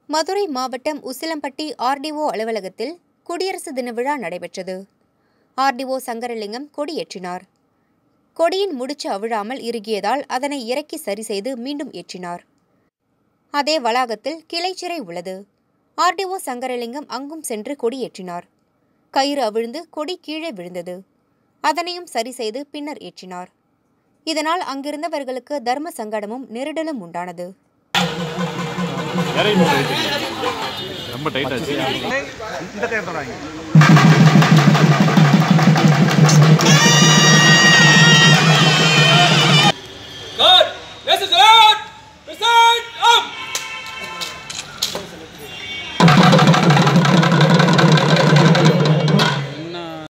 மதுரை மாவட்டம் உசிலம்பட்டி ஆர்டிஓ அலுவலகத்தில் குடியரசு தின விழா நடைபெற்றது ஆர்டிஓ சங்கரலிங்கம் கொடியேற்றினார் கொடியின் முடிச்சு அவிழாமல் இறுகியதால் அதனை இறக்கி சரி செய்து மீண்டும் ஏற்றினார் அதே வளாகத்தில் கிளைச்சிறை உள்ளது ஆர்டிஓ சங்கரலிங்கம் அங்கும் சென்று கொடியேற்றினார் கயிறு அவிழ்ந்து கொடி கீழே விழுந்தது அதனையும் சரி செய்து பின்னர் ஏற்றினார் இதனால் அங்கிருந்தவர்களுக்கு தர்ம சங்கடமும் நெருடலும் உண்டானது இறங்கி போட்டு வைக்கிறீங்க. ரொம்ப டைட் ஆச்சு இந்த டயர் தொடங்க